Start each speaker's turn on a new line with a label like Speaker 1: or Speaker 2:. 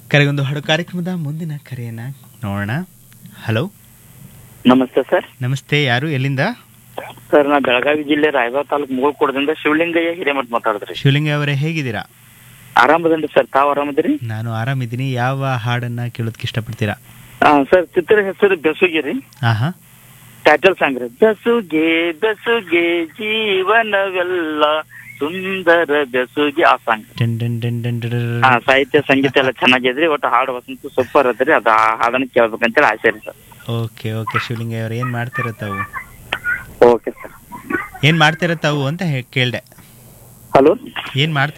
Speaker 1: ಕರೆಗೊಂದು ಹಾಡು ಕಾರ್ಯಕ್ರಮದ ಮುಂದಿನ ಕರೆಯನ್ನ ನೋಡೋಣ ಹಲೋ
Speaker 2: ನಮಸ್ತೆ ಸರ್
Speaker 1: ನಮಸ್ತೆ ಯಾರು ಎಲ್ಲಿಂದ
Speaker 2: ಸರ್ ನಾ ಬೆಳಗಾವಿ ಜಿಲ್ಲೆ ರಾಯಬಾಗ್ ತಾಲೂಕು ಮುಗುಳ್ಕೋಟದಿಂದ ಶಿವಲಿಂಗಯ್ಯ ಹಿರೇಮಠ ಮಾತಾಡಿದ್ರಿ
Speaker 1: ಶಿವಲಿಂಗ ಅವರೇ ಹೇಗಿದ್ದೀರಾ
Speaker 2: ಆರಾಮದನ್ರಿ ಸರ್ ತಾವ್ ಆರಾಮದಿರಿ
Speaker 1: ನಾನು ಆರಾಮಿದ್ದೀನಿ ಯಾವ ಹಾಡನ್ನ ಕೇಳೋದಕ್ಕೆ ಇಷ್ಟಪಡ್ತೀರಾ
Speaker 2: ಆ, ಸರ್ ಚಿತ್ರ ಹೆಸರು ಬೆಸುಗೆ ರೀ
Speaker 1: ಆಹಾ
Speaker 2: ಟೈಟಲ್ ಸಾಂಗ್ ರೀ ಬೆಸುಗೆ ಬೆಸುಗೆ ಜೀವನವೆಲ್ಲ ಸುಂದರ ಬೆಸುಗೆ ಆ ಸಾಂಗ್
Speaker 1: ಡನ್ ಡನ್ ಡನ್ ಡನ್ ಡನ್ ಡನ್.
Speaker 2: ಆ ಸಾಹಿತ್ಯ ಸಂಗೀತ ಎಲ್ಲ ಚೆನ್ನಾಗಿದ್ರಿ ಒಟ್ಟು ಹಾಡು ವಸಂತ ಸೂಪರ್ ಅದ್ರಿ ಅದ ಆ ಹಾಡನ್ನ ಕೇಳ್ಬೇಕಂತೇಳಿ ಆಸೆ ರೀ ಸರ್
Speaker 1: ಓಕೆ ಓಕೆ ಶಿವಲಿಂಗ ಅವ್ರು ಏನ್ ಮಾಡ್ತಿರೋ ತಾವು
Speaker 2: ಓಕೆ ಸರ್
Speaker 1: ಏನ್ ಮಾಡ್ತಿರೋ ತಾವು ಅಂತ ಹೇ- ಕೇಳ್ದೆ
Speaker 2: ಹಲೋ
Speaker 1: ಏನ್ ಮಾಡ್ತಾ